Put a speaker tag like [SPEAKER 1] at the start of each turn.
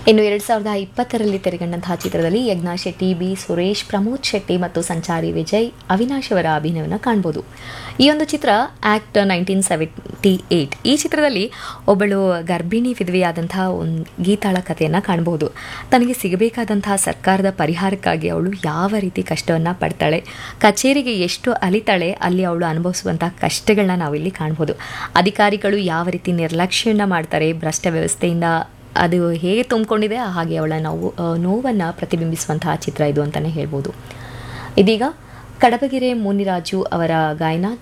[SPEAKER 1] ಇನ್ನು ಎರಡು ಸಾವಿರದ ಇಪ್ಪತ್ತರಲ್ಲಿ ತೆರೆಗೊಂಡಂತಹ ಚಿತ್ರದಲ್ಲಿ ಯಜ್ಞಾ ಶೆಟ್ಟಿ ಬಿ ಸುರೇಶ್ ಪ್ರಮೋದ್ ಶೆಟ್ಟಿ ಮತ್ತು ಸಂಚಾರಿ ವಿಜಯ್ ಅವಿನಾಶ್ ಅವರ ಅಭಿನಯವನ್ನು ಕಾಣ್ಬೋದು ಈ ಒಂದು ಚಿತ್ರ ಆಕ್ಟ್ ನೈನ್ಟೀನ್ ಸೆವೆಂಟಿ ಏಯ್ಟ್ ಈ ಚಿತ್ರದಲ್ಲಿ ಒಬ್ಬಳು ಗರ್ಭಿಣಿ ವಿಧವೆಯಾದಂತಹ ಒಂದು ಗೀತಾಳ ಕಥೆಯನ್ನು ಕಾಣಬಹುದು ತನಗೆ ಸಿಗಬೇಕಾದಂತಹ ಸರ್ಕಾರದ ಪರಿಹಾರಕ್ಕಾಗಿ ಅವಳು ಯಾವ ರೀತಿ ಕಷ್ಟವನ್ನು ಪಡ್ತಾಳೆ ಕಚೇರಿಗೆ ಎಷ್ಟು ಅಲಿತಾಳೆ ಅಲ್ಲಿ ಅವಳು ಅನುಭವಿಸುವಂತಹ ಕಷ್ಟಗಳನ್ನ ನಾವಿಲ್ಲಿ ಕಾಣ್ಬೋದು ಅಧಿಕಾರಿಗಳು ಯಾವ ರೀತಿ ನಿರ್ಲಕ್ಷ್ಯನ ಮಾಡ್ತಾರೆ ಭ್ರಷ್ಟ ವ್ಯವಸ್ಥೆಯಿಂದ ಅದು ಹೇಗೆ ತುಂಬಿಕೊಂಡಿದೆ ಹಾಗೆ ಅವಳ ನೋವು ನೋವನ್ನು ಪ್ರತಿಬಿಂಬಿಸುವಂತಹ ಚಿತ್ರ ಇದು ಅಂತಲೇ ಹೇಳ್ಬೋದು ಇದೀಗ ಕಡಬಗೆರೆ ಮುನಿರಾಜು ಅವರ ಗಾಯನ